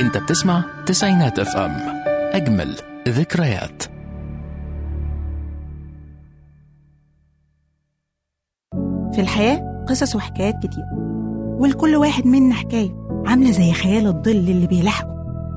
انت بتسمع تسعينات اف ام اجمل ذكريات في الحياة قصص وحكايات كتير ولكل واحد منا حكاية عاملة زي خيال الظل اللي بيلاحقه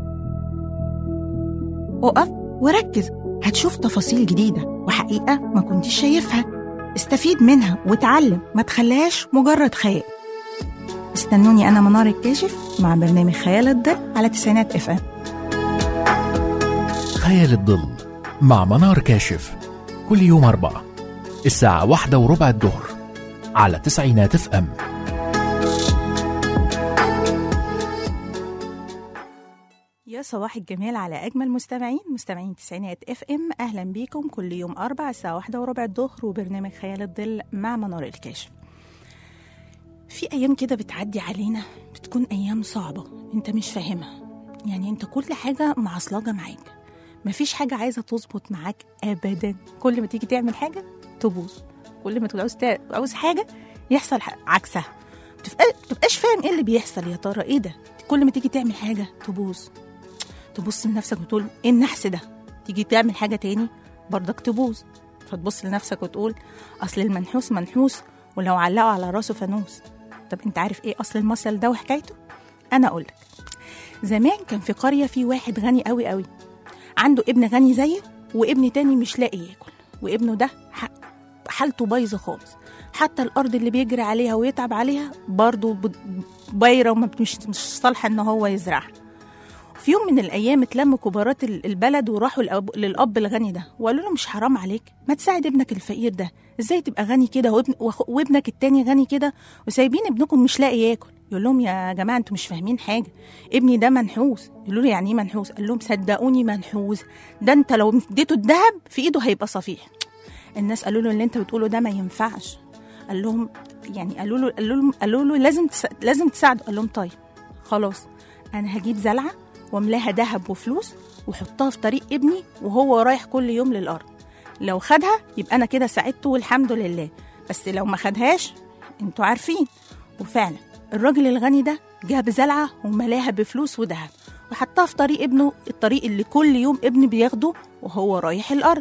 اقف وركز هتشوف تفاصيل جديدة وحقيقة ما كنتش شايفها استفيد منها وتعلم ما تخليهاش مجرد خيال استنوني أنا منار الكاشف مع برنامج خيال الظل على تسعينات اف ام خيال الظل مع منار كاشف كل يوم أربعة الساعة واحدة وربع الظهر على تسعينات اف ام يا صباح الجمال على أجمل مستمعين مستمعين تسعينات اف ام أهلا بيكم كل يوم أربع الساعة واحدة وربع الظهر وبرنامج خيال الظل مع منار الكاشف في أيام كده بتعدي علينا بتكون أيام صعبة أنت مش فاهمها يعني أنت كل حاجة معصلجة معاك مفيش حاجة عايزة تظبط معاك أبدا كل ما تيجي تعمل حاجة تبوظ كل ما تكون عاوز تا- عاوز حاجة يحصل ح- عكسها بتبقى- بتبقاش فاهم ايه اللي بيحصل يا ترى ايه ده كل ما تيجي تعمل حاجة تبوظ تبص لنفسك وتقول ايه النحس ده تيجي تعمل حاجة تاني برضك تبوظ فتبص لنفسك وتقول اصل المنحوس منحوس ولو علقوا على راسه فانوس طب انت عارف ايه اصل المثل ده وحكايته انا اقولك زمان كان في قرية في واحد غني قوي قوي عنده ابن غني زيه وابن تاني مش لاقي ياكل وابنه ده ح- حالته بايظه خالص حتى الارض اللي بيجري عليها ويتعب عليها برضه ب- بايره ومش مش صالحه ان هو يزرعها في يوم من الايام اتلم كبارات ال- البلد وراحوا للأب, للاب الغني ده وقالوا له مش حرام عليك ما تساعد ابنك الفقير ده ازاي تبقى غني كده وابن وأخ- وابنك التاني غني كده وسايبين ابنكم مش لاقي ياكل يقول لهم يا جماعه انتوا مش فاهمين حاجه ابني ده منحوس يقولوا له يعني ايه منحوس قال لهم صدقوني منحوس ده انت لو اديته الذهب في ايده هيبقى صفيح الناس قالوا له اللي انت بتقوله ده ما ينفعش قال لهم يعني قالوا له قالوا له قالوا له لازم تس... لازم تساعده قال لهم طيب خلاص انا هجيب زلعه واملاها ذهب وفلوس وحطها في طريق ابني وهو رايح كل يوم للارض لو خدها يبقى انا كده ساعدته والحمد لله بس لو ما خدهاش انتوا عارفين وفعلا الراجل الغني ده جاب زلعه وملاها بفلوس وذهب وحطها في طريق ابنه الطريق اللي كل يوم ابني بياخده وهو رايح الارض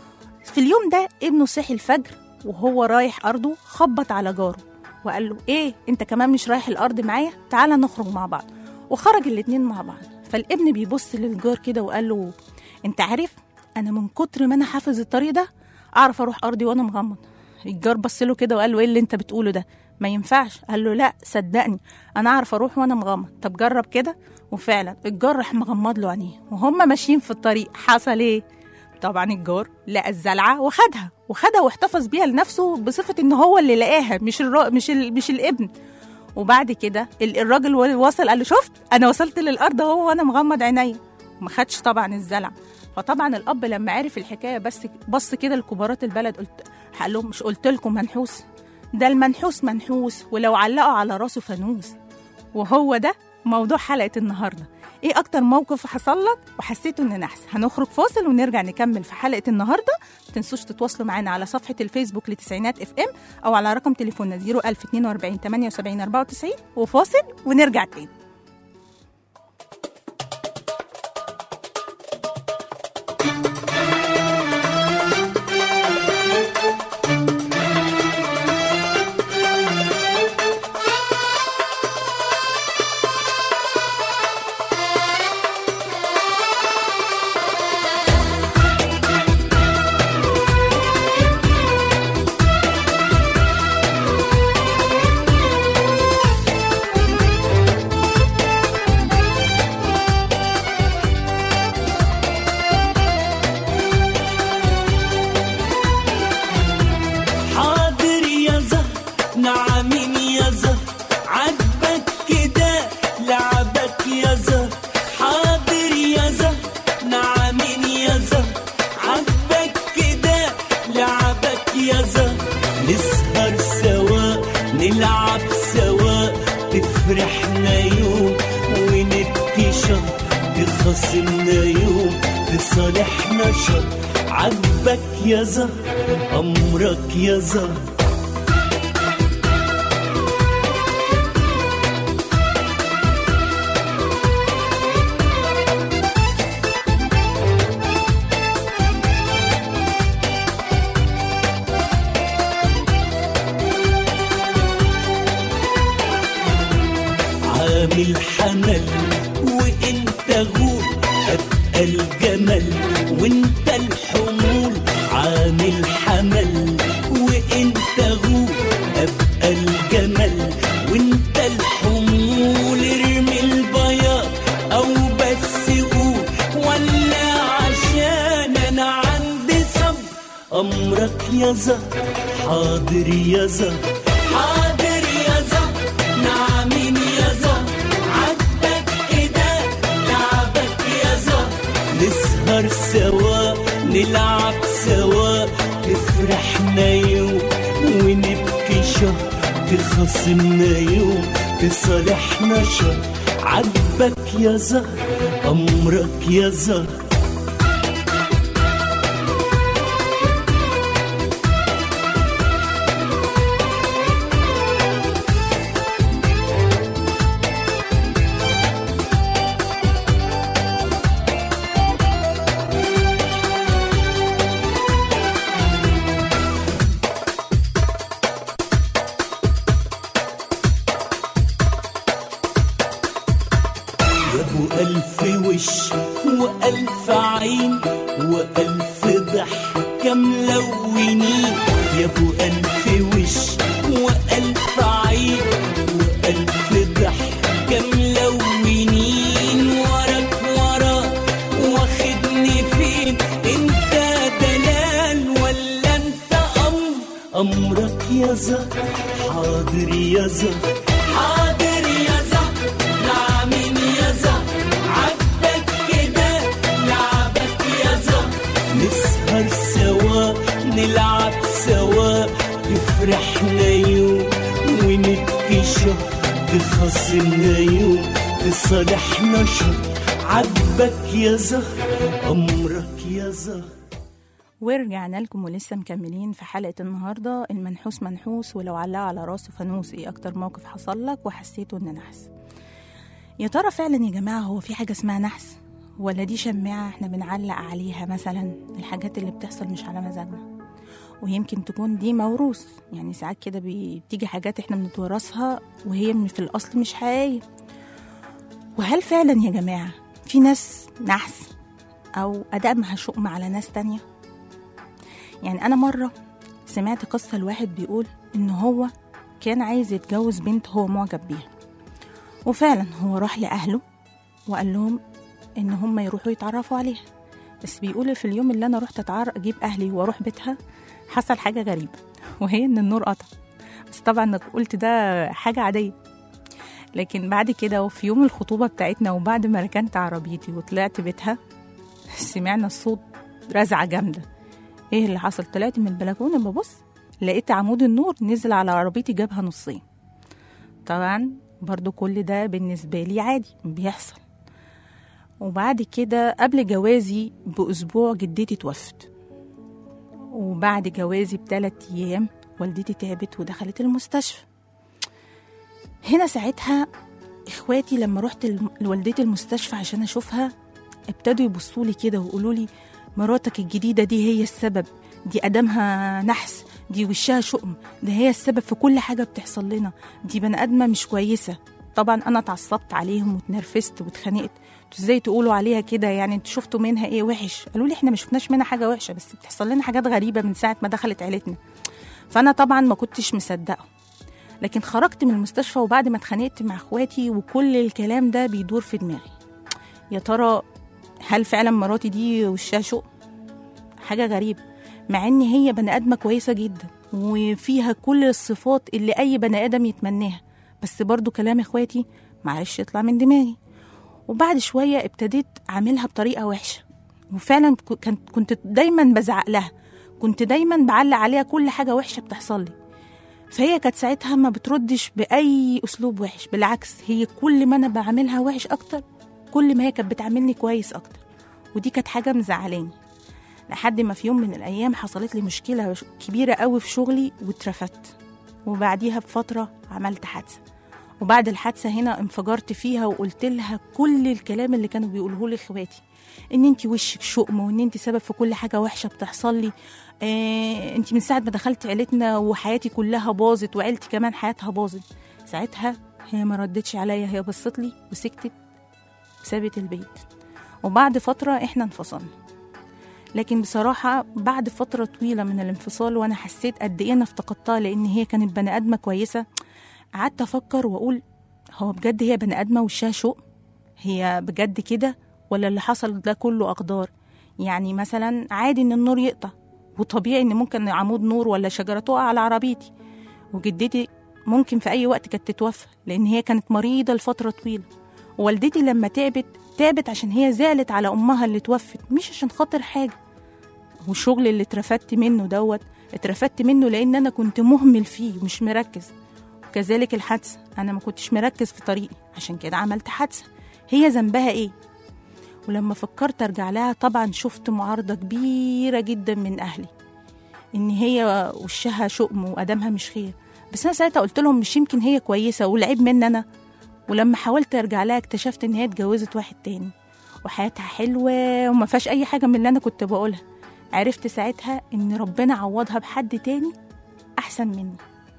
في اليوم ده ابنه صحي الفجر وهو رايح أرضه خبط على جاره وقال له إيه أنت كمان مش رايح الأرض معايا تعالى نخرج مع بعض وخرج الاتنين مع بعض فالابن بيبص للجار كده وقال له أنت عارف أنا من كتر ما أنا حافظ الطريق ده أعرف أروح أرضي وأنا مغمض الجار بص له كده وقال له إيه اللي أنت بتقوله ده ما ينفعش قال له لا صدقني أنا أعرف أروح وأنا مغمض طب جرب كده وفعلا الجار راح مغمض له عينيه وهم ماشيين في الطريق حصل إيه طبعا الجار لقى الزلعه وخدها وخدها واحتفظ بيها لنفسه بصفه ان هو اللي لقاها مش الرا... مش ال... مش الابن وبعد كده ال- الراجل وصل قال له شفت انا وصلت للارض اهو وانا مغمض عينيا وما خدش طبعا الزلع فطبعا الاب لما عرف الحكايه بس بص كده لكبارات البلد قلت قال لهم مش قلت لكم منحوس ده المنحوس منحوس ولو علقوا على راسه فانوس وهو ده موضوع حلقه النهارده ايه اكتر موقف حصل لك وحسيته ان نحس هنخرج فاصل ونرجع نكمل في حلقه النهارده ما تنسوش تتواصلوا معانا على صفحه الفيسبوك لتسعينات اف ام او على رقم تليفوننا 01042 78 94 وفاصل ونرجع تاني حاضر يا زهر نعمين يا زهر عجبك كده لعبك يا زهر حاضر يا زهر نعمين يا زهر عجبك كده لعبك يا زهر نسهر سوا نلعب سوا تفرحنا يوم ونبكي شهر تخاصمنا يوم تصالحنا شهر عجبك يا زهر أمرك يا زهر عامل حمل وانت غول ابقى الجمل وانت الحمول عامل حمل وانت غول ابقى الجمل وانت الحمول ارمي البياض او بس قول ولا عشان انا عندي صبر امرك يا زهر حاضر يا زهر حاضر يا زهر نعمين يا زهر عدك كده لعبك يا زهر نسهر سوا نلعب سوا تفرحنا يوم ونبكي شهر تخاصمنا يوم تصالحنا شهر عجبك يا زهر أمرك يا زهر يا ابو الف وش والف عين والف ضحكه ملونين يا ابو الف وش والف عين والف ضحكه ملونين وراك وراك واخدني فين انت دلال ولا انت امر امرك يا زهر حاضر يا زهر حاضر يا زهر نعمين يا زهر عدك كده لعبك يا زهر نسهر سوا نلعب سوا يفرحنا يوم ونبكي شهر تخاصمنا يوم تصالحنا شهر عجبك يا زهر أمرك يا زهر ورجعنا لكم ولسه مكملين في حلقة النهاردة المنحوس منحوس ولو علقه على راسه فانوس ايه أكتر موقف حصل لك وحسيته إن نحس يا ترى فعلا يا جماعة هو في حاجة اسمها نحس ولا دي شماعة احنا بنعلق عليها مثلا الحاجات اللي بتحصل مش على مزاجنا ويمكن تكون دي موروث يعني ساعات كده بي- بتيجي حاجات احنا بنتورثها وهي من- في الأصل مش حقيقية وهل فعلا يا جماعة في ناس نحس أو أدائها شؤم على ناس تانية يعني أنا مرة سمعت قصة لواحد بيقول إن هو كان عايز يتجوز بنت هو معجب بيها وفعلا هو راح لأهله وقال لهم إن هم يروحوا يتعرفوا عليها بس بيقول في اليوم اللي أنا رحت أتعرف أجيب أهلي وأروح بيتها حصل حاجة غريبة وهي إن النور قطع بس طبعا أنا قلت ده حاجة عادية لكن بعد كده وفي يوم الخطوبة بتاعتنا وبعد ما ركنت عربيتي وطلعت بيتها سمعنا الصوت رزعة جامدة ايه اللي حصل طلعت من البلكونة ببص لقيت عمود النور نزل على عربيتي جابها نصين طبعا برضو كل ده بالنسبة لي عادي بيحصل وبعد كده قبل جوازي بأسبوع جدتي توفت وبعد جوازي بثلاث أيام والدتي تعبت ودخلت المستشفى هنا ساعتها اخواتي لما رحت الم- لوالدتي المستشفى عشان اشوفها ابتدوا يبصوا لي كده ويقولوا لي مراتك الجديده دي هي السبب دي ادمها نحس دي وشها شؤم ده هي السبب في كل حاجه بتحصل لنا دي بني ادمه مش كويسه طبعا انا اتعصبت عليهم واتنرفزت واتخانقت انتوا ازاي تقولوا عليها كده يعني انتوا شفتوا منها ايه وحش قالوا لي احنا ما شفناش منها حاجه وحشه بس بتحصل لنا حاجات غريبه من ساعه ما دخلت عيلتنا فانا طبعا ما كنتش مصدقه لكن خرجت من المستشفى وبعد ما اتخانقت مع اخواتي وكل الكلام ده بيدور في دماغي يا ترى هل فعلا مراتي دي وشها شوق حاجه غريبه مع ان هي بني ادمه كويسه جدا وفيها كل الصفات اللي اي بني ادم يتمناها بس برضو كلام اخواتي معرفش يطلع من دماغي وبعد شويه ابتديت اعملها بطريقه وحشه وفعلا ك- كنت كنت دايما بزعق لها كنت دايما بعلق عليها كل حاجه وحشه بتحصل لي فهي كانت ساعتها ما بتردش باي اسلوب وحش بالعكس هي كل ما انا بعملها وحش اكتر كل ما هي كانت بتعاملني كويس اكتر ودي كانت حاجه مزعلاني لحد ما في يوم من الايام حصلت لي مشكله كبيره قوي في شغلي واترفدت وبعديها بفتره عملت حادثه وبعد الحادثه هنا انفجرت فيها وقلت لها كل الكلام اللي كانوا بيقولوه لي اخواتي ان انت وشك شؤم وان انت سبب في كل حاجه وحشه بتحصل لي آه انت من ساعه ما دخلت عيلتنا وحياتي كلها باظت وعيلتي كمان حياتها باظت ساعتها هي ما ردتش عليا هي بصت لي وسكتت وسابت البيت وبعد فترة احنا انفصلنا لكن بصراحة بعد فترة طويلة من الانفصال وأنا حسيت قد إيه أنا افتقدتها لأن هي كانت بني آدمة كويسة قعدت أفكر وأقول هو بجد هي بني آدمة وشها شوق هي بجد كده ولا اللي حصل ده كله أقدار يعني مثلا عادي إن النور يقطع وطبيعي إن ممكن عمود نور ولا شجرة تقع على عربيتي وجدتي ممكن في أي وقت كانت تتوفى لأن هي كانت مريضة لفترة طويلة ووالدتي لما تعبت تعبت عشان هي زعلت على أمها اللي توفت مش عشان خاطر حاجة والشغل اللي اترفدت منه دوت اترفدت منه لأن أنا كنت مهمل فيه مش مركز وكذلك الحادثة أنا ما كنتش مركز في طريقي عشان كده عملت حادثة هي ذنبها إيه؟ ولما فكرت أرجع لها طبعا شفت معارضة كبيرة جدا من أهلي إن هي وشها شؤم وأدمها مش خير بس أنا ساعتها قلت لهم مش يمكن هي كويسة والعيب مني أنا ولما حاولت أرجع لها اكتشفت إن هي اتجوزت واحد تاني وحياتها حلوة وما فيهاش أي حاجة من اللي أنا كنت بقولها عرفت ساعتها إن ربنا عوضها بحد تاني أحسن مني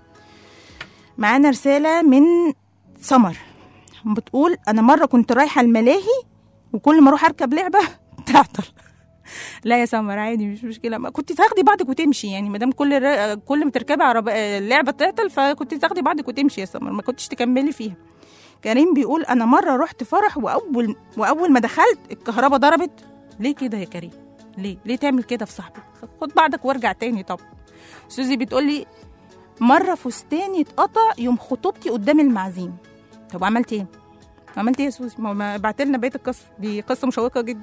معانا رسالة من سمر بتقول أنا مرة كنت رايحة الملاهي وكل ما أروح أركب لعبة تعطل لا يا سمر عادي مش مشكلة ما كنت تاخدي بعضك وتمشي يعني ما دام كل الر- كل ما تركبي عربية لعبة تعطل فكنت تاخدي بعضك وتمشي يا سمر ما كنتش تكملي فيها كريم بيقول أنا مرة رحت فرح وأول وأول ما دخلت الكهرباء ضربت ليه كده يا كريم ليه ليه تعمل كده في صاحبك خد بعضك وارجع تاني طب سوزي بتقولي مرة فستاني اتقطع يوم خطوبتي قدام المعازيم طب عملت ايه؟ عملت ايه يا سوزي؟ ما- ما بعت لنا بقيه القصه دي قصه مشوقه جدا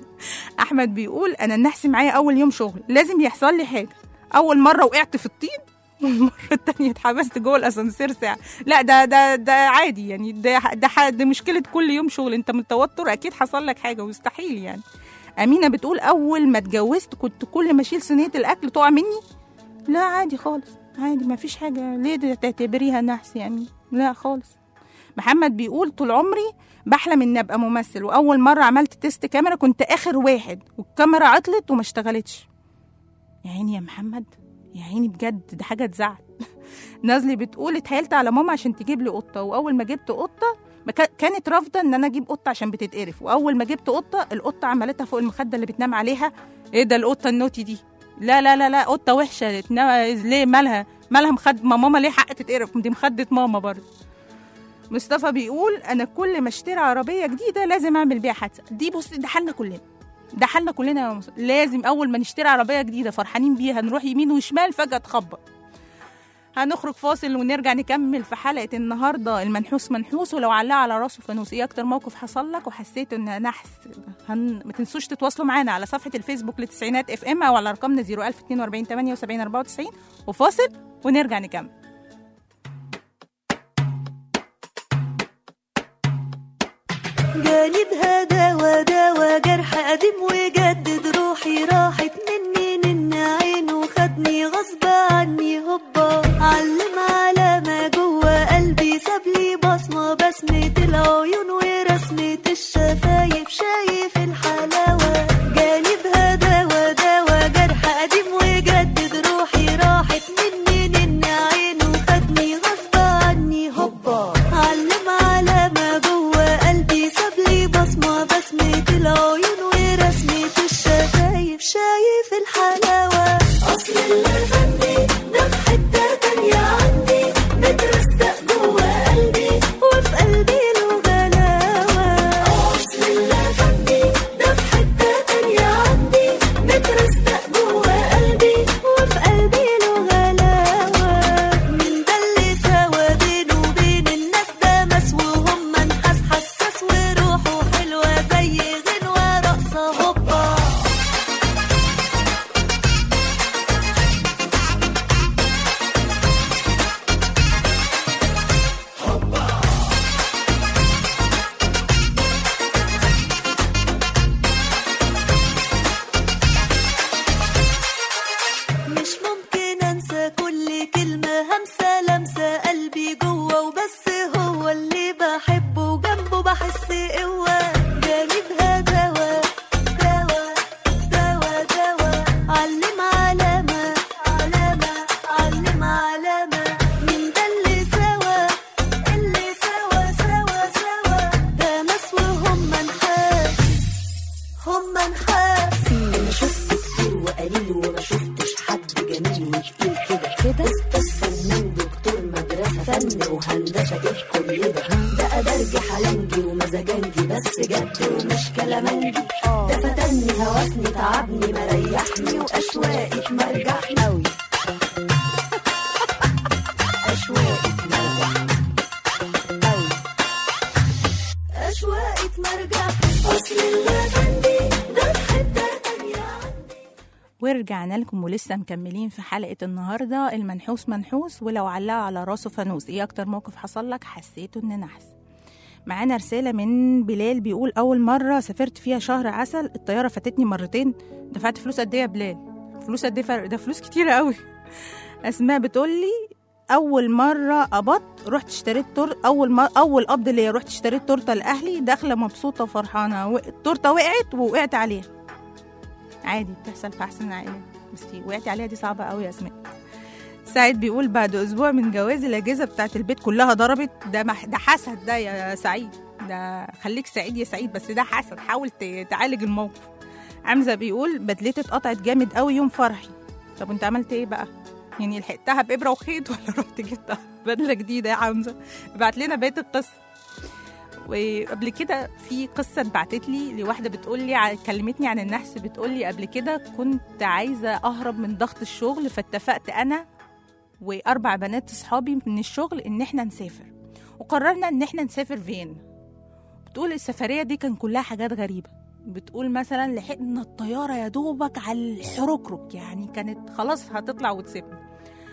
احمد بيقول انا النحس معايا اول يوم شغل لازم يحصل لي حاجه اول مره وقعت في الطين والمره التانية اتحبست جوه الاسانسير ساعه لا ده ده ده عادي يعني ده ده, ح- ده مشكله كل يوم شغل انت من التوتر اكيد حصل لك حاجه مستحيل يعني امينه بتقول اول ما اتجوزت كنت كل ما اشيل صينيه الاكل تقع مني لا عادي خالص عادي ما فيش حاجه ليه ده تعتبريها نحس يعني لا خالص محمد بيقول طول عمري بحلم اني ابقى ممثل واول مره عملت تيست كاميرا كنت اخر واحد والكاميرا عطلت وما اشتغلتش يا عيني يا محمد يا عيني بجد ده حاجه تزعل نازلي بتقول اتحايلت على ماما عشان تجيب لي قطه واول ما جبت قطه ما كا- كانت رافضه ان انا اجيب قطه عشان بتتقرف واول ما جبت قطه القطه عملتها فوق المخده اللي بتنام عليها ايه ده القطه النوتي دي لا لا لا لا قطه وحشه تنام ليه مالها مالها مخد ما ماما ليه حق تتقرف دي مخده ماما برضه مصطفى بيقول انا كل ما اشتري عربيه جديده لازم اعمل بيها حادثه دي بص ده حالنا كلنا ده حالنا كلنا يا مص- لازم اول ما نشتري عربيه جديده فرحانين بيها نروح يمين وشمال فجاه تخبط هنخرج فاصل ونرجع نكمل في حلقه النهارده المنحوس منحوس ولو علقه على راسه فانوس ايه اكتر موقف حصل لك وحسيت ان نحس هن... ما تنسوش تتواصلوا معانا على صفحه الفيسبوك لتسعينات اف ام او على ارقامنا 01042 78 94 وفاصل ونرجع نكمل جاني بهداوى داوى جرح قديم وجدد روحي راحت مني نن عينه خدني غصب عني هوبا علم على ما جوه قلبي سابلي بصمة بسمة العيون ورسمة الشفايف شايف الحلاوة جاني بهداوى داوى جرح قديم وجدد روحي راحت مني نن عينه خدني غصب عني هوبا علم على ما جوه قلبي سابلي بصمة بسمة العيون ورسمة الشفايف شايف الحلاوة أصل اللي فندي ده في حتة تانية عندي مترستق جوه قلبي وفي قلبي له غلاوة أصل اللي فندي ده في حتة تانية عندي مترستق جوه قلبي وفي قلبي له غلاوة من ده اللي سوا بينه وبين الناس ده مس وهم نحاس حساس وروحه حلوة زي غنوة رقصة هوبا مش ممكن انسى كل كلمة همسة لمسة قلبي جوه وبس هو اللي بحبه وجنبه بحس قوة جانبها دوا دوا دوا دوا علم علامة علامة علم علامة من ده اللي سوا اللي سوا وهندسة ايه كل ده ده أدرجي حلنجي ومزاجنجي بس جد ومش كلامنجي ده فتني هوسني تعبني مريحني وأشواقي مرجحني أوي أشواقي مرجحني أوي أشواقي مرجحني أصل اللبندي ده في حتة تانية عندي ورجعنا لكم ولسه مكملين في حلقة النهاردة المنحوس منحوس ولو علقوا على راسه فانوس ايه اكتر موقف حصل لك حسيته ان نحس معانا رسالة من بلال بيقول أول مرة سافرت فيها شهر عسل الطيارة فاتتني مرتين دفعت فلوس قد إيه يا بلال؟ فلوس قد إيه فرق؟ ده فلوس كتيرة قوي أسماء بتقولي أول مرة قبضت رحت اشتريت تور أول ما أول قبض ليا رحت اشتريت تورتة لأهلي داخلة مبسوطة وفرحانة و... التورتة وقعت ووقعت عليها عادي بتحصل في أحسن العائلات بس وقعتي عليها دي صعبة قوي يا أسماء سعيد بيقول بعد اسبوع من جوازي الاجهزه بتاعت البيت كلها ضربت ده مح... ده حسد ده يا سعيد ده خليك سعيد يا سعيد بس ده حسد حاول ت... تعالج الموقف عمزه بيقول بدلتي اتقطعت جامد قوي يوم فرحي طب انت عملت ايه بقى يعني لحقتها بابره وخيط ولا رحت جبتها بدله جديده يا حمزه ابعت لنا بقيه القصه وقبل كده في قصه اتبعتت لي لواحده بتقول لي ع- كلمتني عن النحس بتقول لي قبل كده كنت عايزه اهرب من ضغط الشغل فاتفقت انا واربع بنات اصحابي من الشغل ان احنا نسافر وقررنا ان احنا نسافر فين بتقول السفريه دي كان كلها حاجات غريبه بتقول مثلا لحقنا الطياره يا دوبك على الحركرك يعني كانت خلاص هتطلع وتسيبنا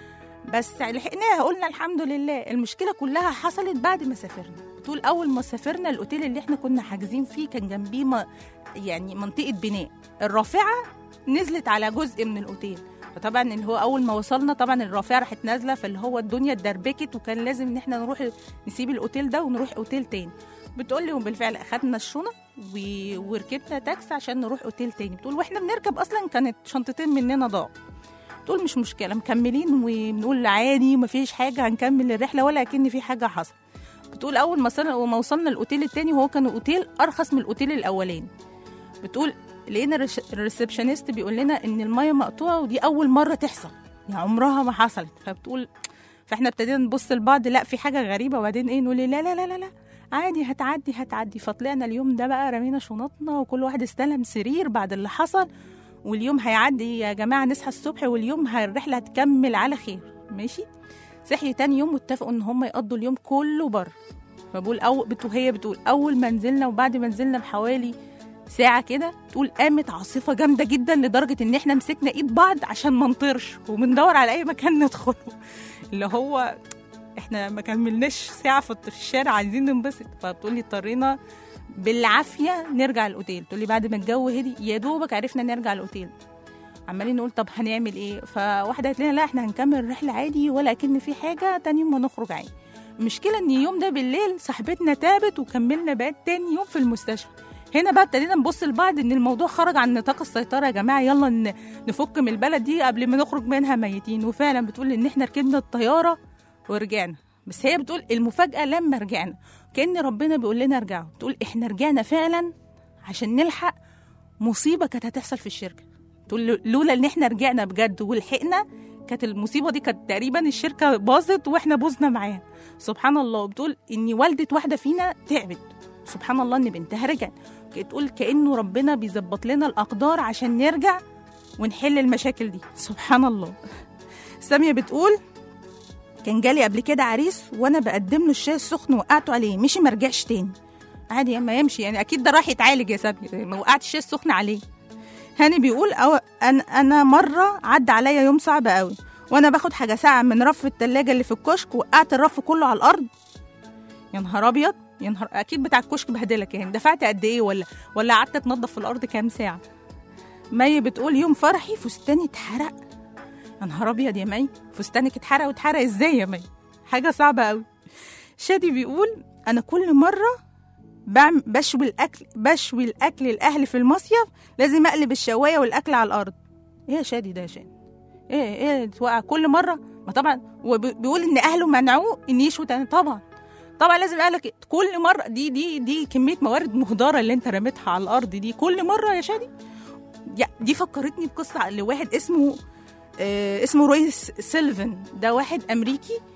بس لحقناها قلنا الحمد لله المشكله كلها حصلت بعد ما سافرنا بتقول اول ما سافرنا الاوتيل اللي احنا كنا حاجزين فيه كان جنبيه م- يعني منطقه بناء الرافعه نزلت على جزء من الاوتيل فطبعا اللي هو اول ما وصلنا طبعا الرافعه راحت نازله فاللي هو الدنيا اتدربكت وكان لازم ان احنا نروح نسيب الاوتيل ده ونروح اوتيل تاني بتقول لي وبالفعل اخدنا الشنط و- وركبنا تاكسي عشان نروح اوتيل تاني بتقول واحنا بنركب اصلا كانت شنطتين مننا ضاعوا تقول مش مشكله مكملين وبنقول عادي ومفيش حاجه هنكمل الرحله ولا اكن في حاجه حصل بتقول اول ما وصلنا وما وصلنا الاوتيل التاني وهو كان اوتيل ارخص من الاوتيل الاولاني بتقول لقينا الرش- الريسبشنست بيقول لنا ان الميه مقطوعه ودي اول مره تحصل يعني عمرها ما حصلت فبتقول فاحنا ابتدينا نبص لبعض لا في حاجه غريبه وبعدين ايه نقول لا لا لا لا لا عادي هتعدي هتعدي فطلعنا اليوم ده بقى رمينا شنطنا وكل واحد استلم سرير بعد اللي حصل واليوم هيعدي يا جماعه نصحى الصبح واليوم ه- الرحله هتكمل على خير ماشي صحي تاني يوم واتفقوا ان هم يقضوا اليوم كله بره فبقول أو بتو هي بتقول اول ما نزلنا وبعد ما نزلنا بحوالي ساعة كده تقول قامت عاصفة جامدة جدا لدرجة إن إحنا مسكنا إيد بعض عشان ما نطيرش وبندور على أي مكان ندخله اللي هو إحنا ما كملناش ساعة في في الشارع عايزين ننبسط فبتقولي اضطرينا بالعافية نرجع الأوتيل تقولي بعد ما الجو هدي يا دوبك عرفنا نرجع الأوتيل عمالين نقول طب هنعمل ايه فواحده قالت لنا لا احنا هنكمل الرحله عادي ولا اكن في حاجه تاني يوم هنخرج عادي المشكله ان اليوم ده بالليل صاحبتنا تابت وكملنا بقى تاني يوم في المستشفى هنا بقى ابتدينا نبص لبعض ان الموضوع خرج عن نطاق السيطره يا جماعه يلا ن- نفك من البلد دي قبل ما نخرج منها ميتين وفعلا بتقول ان احنا ركبنا الطياره ورجعنا بس هي بتقول المفاجاه لما رجعنا كان ربنا بيقول لنا ارجعوا تقول احنا رجعنا فعلا عشان نلحق مصيبه كانت هتحصل في الشركه تقول لولا ان احنا رجعنا بجد ولحقنا كانت المصيبه دي كانت تقريبا الشركه باظت واحنا بوظنا معاها سبحان الله بتقول ان والده واحده فينا تعبت سبحان الله ان بنتها رجعت تقول كانه ربنا بيظبط لنا الاقدار عشان نرجع ونحل المشاكل دي سبحان الله ساميه بتقول كان جالي قبل كده عريس وانا بقدم له الشاي السخن وقعته عليه مشي ما رجعش تاني عادي اما يمشي يعني اكيد ده راح يتعالج يا ساميه ما وقعتش الشاي السخن عليه هاني بيقول أو أنا, أنا مرة عدى عليا يوم صعب قوي وأنا باخد حاجة ساعة من رف التلاجة اللي في الكشك وقعت الرف كله على الأرض يا نهار أبيض يا نهار أكيد بتاع الكشك بهدلك يعني دفعت قد إيه ولا ولا قعدت تنظف في الأرض كام ساعة مي بتقول يوم فرحي فستاني اتحرق يا نهار أبيض يا مي فستانك اتحرق واتحرق إزاي يا مي حاجة صعبة قوي شادي بيقول أنا كل مرة بعم بشوي الاكل بشوي الاكل الاهل في المصيف لازم اقلب الشوايه والاكل على الارض ايه يا شادي ده يا شادي ايه ايه توقع كل مره ما طبعا وبيقول ان اهله منعوه ان يشوي تاني طبعا طبعا لازم اهلك كل مره دي دي دي كميه موارد مهدره اللي انت رميتها على الارض دي كل مره يا شادي يا- دي فكرتني بقصه لواحد اسمه آه اسمه رويس سيلفن ده واحد امريكي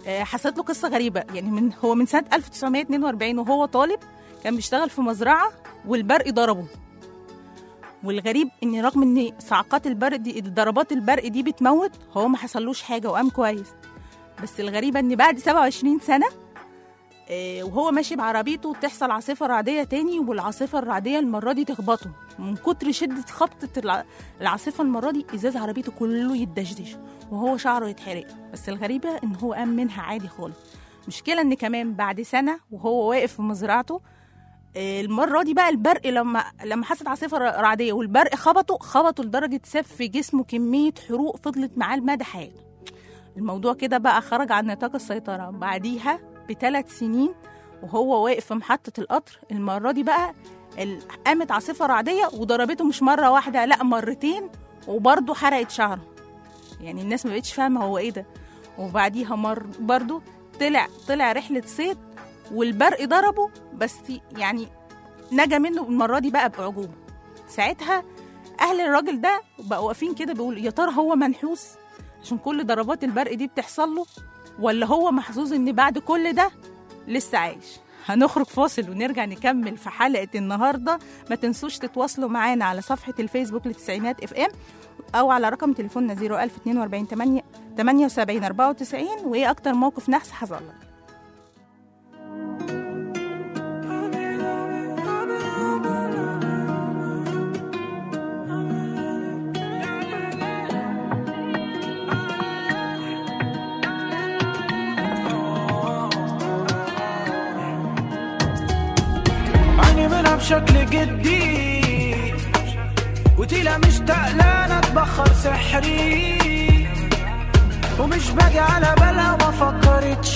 آه، حصلت له قصه غريبه يعني من هو من سنه 1942 وهو طالب كان بيشتغل في مزرعه والبرق ضربه والغريب ان رغم ان صعقات البرق دي ضربات البرق دي بتموت هو ما حصلوش حاجه وقام كويس بس الغريبه ان بعد 27 سنه آه، وهو ماشي بعربيته تحصل عاصفه رعديه تاني والعاصفه الرعديه المره دي تخبطه من كتر شده خبطه الع- العاصفه المره دي ازاز عربيته كله يتدشدش وهو شعره يتحرق بس الغريبه ان هو قام منها عادي خالص مشكلة ان كمان بعد سنة وهو واقف في مزرعته آه، المرة دي بقى البرق لما لما حصلت عاصفة ر- رعدية والبرق خبطه خبطه لدرجة ساب في جسمه كمية حروق فضلت معاه لمدى حياته الموضوع كده بقى خرج عن نطاق السيطرة بعديها بثلاث سنين وهو واقف في محطة القطر المرة دي بقى ال- قامت عاصفة رعدية وضربته مش مرة واحدة لا مرتين وبرضه حرقت شعره يعني الناس ما بقتش فاهمة هو ايه ده وبعديها مر برضه طلع طلع رحلة صيد والبرق ضربه بس يعني نجا منه المرة دي بقى بأعجوبة ساعتها أهل الراجل ده بقوا واقفين كده بيقولوا يا ترى هو منحوس عشان كل ضربات البرق دي بتحصل له ولا هو محظوظ إن بعد كل ده لسه عايش هنخرج فاصل ونرجع نكمل في حلقة النهاردة ما تنسوش تتواصلوا معانا على صفحة الفيسبوك لتسعينات اف ام أو على رقم تليفوننا 01042 78 94 وإيه أكتر موقف نحس حصل لك عيني منها بشكل جدي وتيلا مشتاق لها اتبخر سحري ومش باجي على بالها وما فكرتش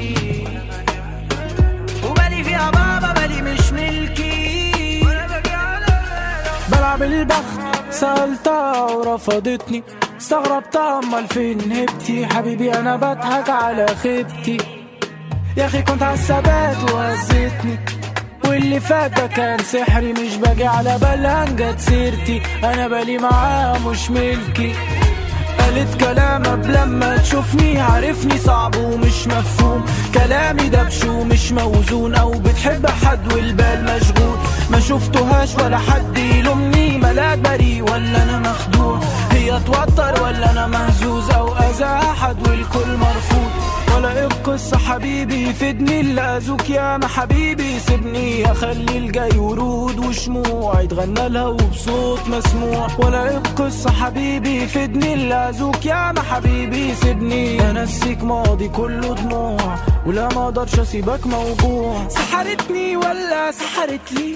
وبالي فيها بابا بالي مش ملكي بلعب البخت سألتها ورفضتني استغربتها امال فين هبتي حبيبي انا بضحك على خيبتي يا اخي كنت عالثبات وهزتني واللي فات ده كان سحري مش باجي على بالها جت سيرتي انا بالي معاها مش ملكي قالت كلام قبل لما تشوفني عارفني صعب ومش مفهوم كلامي دبش ومش موزون او بتحب حد والبال مشغول ما شفتهاش ولا حد يلومني ملاك بريء ولا انا مخدوع هي توتر ولا انا مهزوز او اذى احد والكل مرفوض ولا ايه القصة حبيبي يفيدني اللي اذوك يا ما حبيبي سيبني اخلي الجاي ورود وشموع يتغنى لها وبصوت مسموع ولا ايه القصة حبيبي يفيدني اللي اذوك يا ما حبيبي سيبني انسيك ماضي كله دموع ولا ما اقدرش اسيبك موجوع سحرتني ولا سحرت لي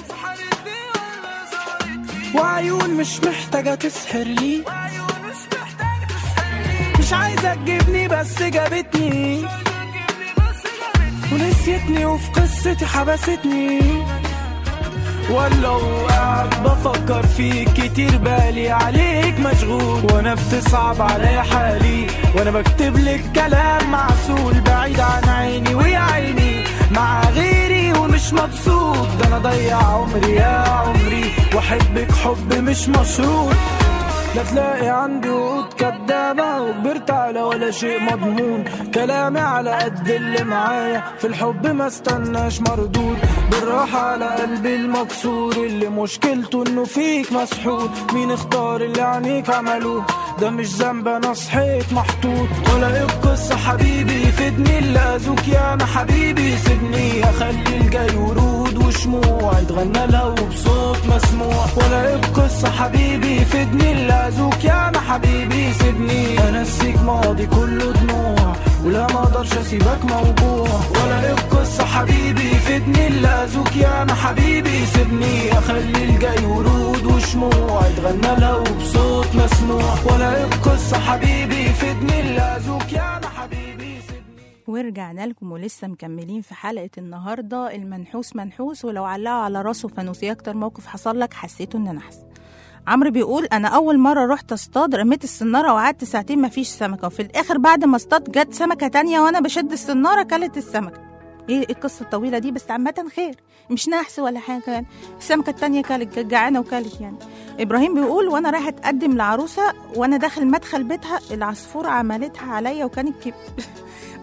وعيون مش محتاجة تسحر لي مش عايزة تجيبني بس جابتني ونسيتني وفي قصتي حبستني ولا وقعد بفكر فيك كتير بالي عليك مشغول وانا بتصعب عليا حالي وانا بكتب لك كلام معسول بعيد عن عيني ويا عيني مع غيري ومش مبسوط ده انا ضيع عمري يا عمري واحبك حب مش مشروط لا تلاقي عندي وعود كدابة وكبرت على ولا شيء مضمون كلامي على قد اللي معايا في الحب ما استناش مردود بالراحة على قلبي المكسور اللي مشكلته انه فيك مسحور مين اختار اللي عينيك عملوه ده مش ذنب انا صحيت محطوط ولا ايه القصة حبيبي يفيدني اللي اذوك يا ما حبيبي سيبني اخلي الجاي ورود وشموع يتغنى لها وبصوت مسموع ولا ايه القصة حبيبي يفيدني اللي اذوك يا ما حبيبي سيبني انسيك ماضي كله دموع ولا ما اقدرش اسيبك موجوع ولا ايه القصة حبيبي يفيدني اللي اذوك يا ما حبيبي سيبني اخلي الجاي ورود وشموع يتغنى لها وبصوت مسموع ولا ايه القصة حبيبي يفيدني اللي اذوك يا ما حبيبي سيبني ورجعنا لكم ولسه مكملين في حلقة النهاردة المنحوس منحوس ولو علقوا على راسه فانوس إيه أكتر موقف حصل لك حسيته إن نحس عمرو بيقول أنا أول مرة رحت أصطاد رميت السنارة وقعدت ساعتين مفيش سمكة وفي الآخر بعد ما اصطاد جت سمكة تانية وأنا بشد السنارة كلت السمكة ايه إيه القصة الطويلة دي بس عامة خير مش نحس ولا حاجة يعني السمكة التانية كانت كانت جعانة وكلت يعني إبراهيم بيقول وأنا رايحة أتقدم لعروسة وأنا داخل مدخل بيتها العصفورة عملتها عليا وكانت كب...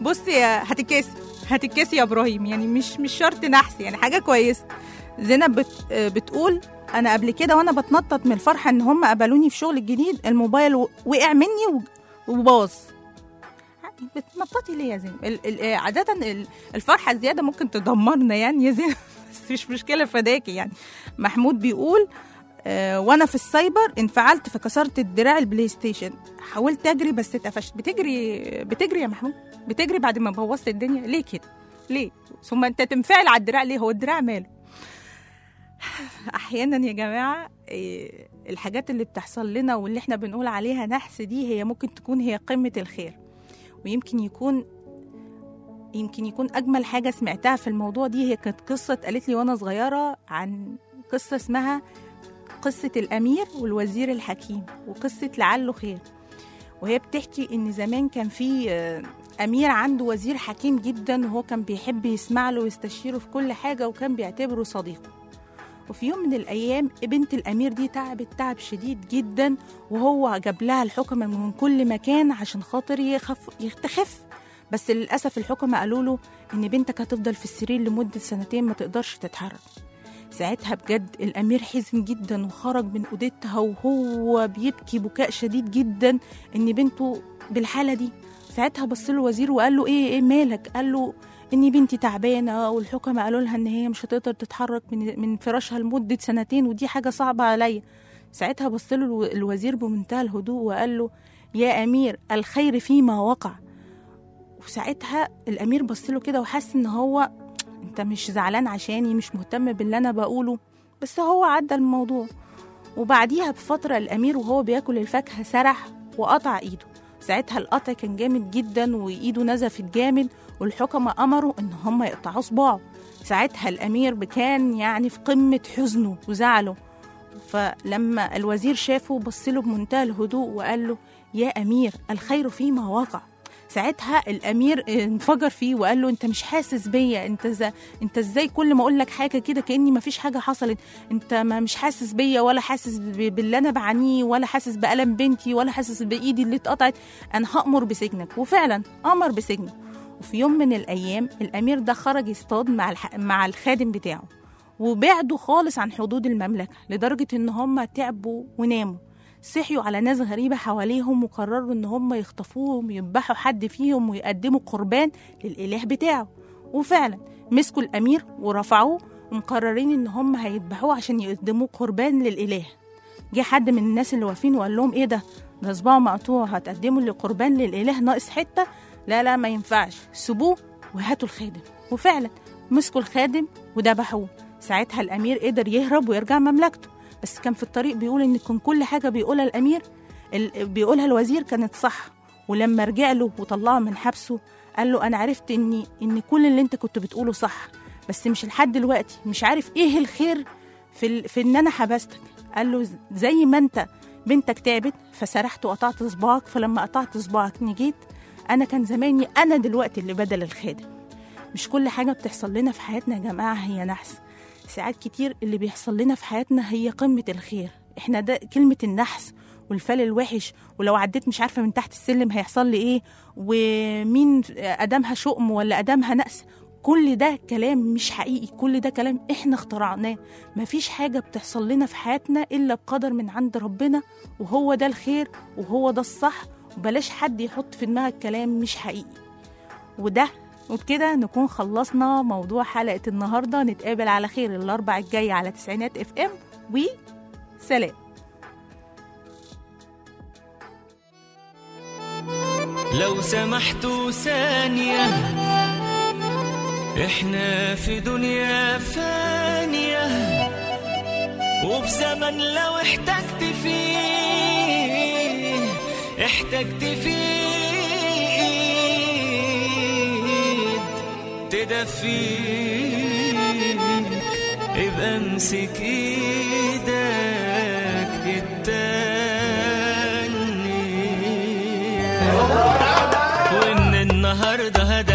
بص يا هتتكسي هتتكسي يا ابراهيم يعني مش مش شرط نحس يعني حاجه كويسه زينب بت بتقول انا قبل كده وانا بتنطط من الفرحه ان هم قبلوني في شغل الجديد الموبايل و- وقع مني و- وباظ بتنططي ليه يا زينب ال- ال- عاده ال- الفرحه الزياده ممكن تدمرنا يعني يا زينب بس مش مشكله فداكي يعني محمود بيقول آه، وانا في السايبر انفعلت فكسرت الدراع البلاي ستيشن حاولت اجري بس اتقفشت بتجري بتجري يا محمود بتجري بعد ما بوظت الدنيا ليه كده ليه ثم انت تنفعل على الدراع ليه هو الدراع ماله احيانا يا جماعه إيه، الحاجات اللي بتحصل لنا واللي احنا بنقول عليها نحس دي هي ممكن تكون هي قمه الخير ويمكن يكون يمكن يكون اجمل حاجه سمعتها في الموضوع دي هي كانت قصه قالت لي وانا صغيره عن قصه اسمها قصه الامير والوزير الحكيم وقصه لعله خير وهي بتحكي ان زمان كان في آه، امير عنده وزير حكيم جدا وهو كان بيحب يسمع له ويستشيره في كل حاجه وكان بيعتبره صديقه وفي يوم من الايام بنت الامير دي تعبت تعب شديد جدا وهو جاب لها الحكمه من كل مكان عشان خاطر يخف تخف بس للاسف الحكمه قالوا له ان بنتك هتفضل في السرير لمده سنتين ما تقدرش تتحرك ساعتها بجد الامير حزن جدا وخرج من اوضتها وهو بيبكي بكاء شديد جدا ان بنته بالحاله دي ساعتها بص له الوزير وقال له ايه ايه مالك قال له اني بنتي تعبانه والحكماء قالوا لها ان هي مش هتقدر تتحرك من من فراشها لمده سنتين ودي حاجه صعبه عليا ساعتها بص له الو- الوزير بمنتهى الهدوء وقال له يا امير الخير فيما وقع وساعتها الامير بص له كده وحس ان هو انت مش زعلان عشاني مش مهتم باللي انا بقوله بس هو عدى الموضوع وبعديها بفترة الأمير وهو بياكل الفاكهة سرح وقطع إيده ساعتها القطع كان جامد جدا وإيده نزفت جامد والحكماء أمروا إن هم يقطعوا صباعه ساعتها الأمير كان يعني في قمة حزنه وزعله فلما الوزير شافه بصله بمنتهى الهدوء وقال له يا أمير الخير فيما وقع ساعتها الامير انفجر فيه وقال له انت مش حاسس بيا انت ز... انت ازاي كل ما اقول لك حاجه كده كاني ما فيش حاجه حصلت انت ما مش حاسس بيا ولا حاسس ب... باللي انا بعانيه ولا حاسس بالم بنتي ولا حاسس بايدي اللي اتقطعت انا هامر بسجنك وفعلا امر بسجنه وفي يوم من الايام الامير ده خرج يصطاد مع الح... مع الخادم بتاعه وبعدوا خالص عن حدود المملكه لدرجه ان هم تعبوا وناموا صحيوا على ناس غريبة حواليهم وقرروا إن هم يخطفوهم ويذبحوا حد فيهم ويقدموا قربان للإله بتاعه وفعلا مسكوا الأمير ورفعوه ومقررين إن هم هيذبحوه عشان يقدموه قربان للإله جه حد من الناس اللي واقفين وقال لهم إيه ده ده صباعه مقطوع هتقدموا لقربان للإله ناقص حتة لا لا ما ينفعش سيبوه وهاتوا الخادم وفعلا مسكوا الخادم وذبحوه ساعتها الأمير قدر يهرب ويرجع مملكته بس كان في الطريق بيقول ان كان كل حاجه بيقولها الامير ال- بيقولها الوزير كانت صح ولما رجع له وطلعه من حبسه قال له انا عرفت ان ان كل اللي انت كنت بتقوله صح بس مش لحد دلوقتي مش عارف ايه الخير في ال... في ان انا حبستك قال له ز- زي ما انت بنتك تعبت فسرحت وقطعت صباعك فلما قطعت صباعك نجيت انا كان زماني انا دلوقتي اللي بدل الخادم مش كل حاجه بتحصل لنا في حياتنا يا جماعه هي نحس ساعات كتير اللي بيحصل لنا في حياتنا هي قمة الخير احنا ده كلمة النحس والفال الوحش ولو عديت مش عارفة من تحت السلم هيحصل لي ايه ومين أدامها شؤم ولا أدامها نقص كل ده كلام مش حقيقي كل ده كلام احنا اخترعناه مفيش حاجة بتحصل لنا في حياتنا إلا بقدر من عند ربنا وهو ده الخير وهو ده الصح وبلاش حد يحط في دماغك كلام مش حقيقي وده وبكده نكون خلصنا موضوع حلقة النهاردة نتقابل على خير الأربع الجاي على تسعينات اف ام وسلام لو سمحتوا ثانية احنا في دنيا فانية وفي زمن لو احتجت فيه احتجت فيه ايد تدفيك ابقى امسك ايدك التانية وان النهارده هدى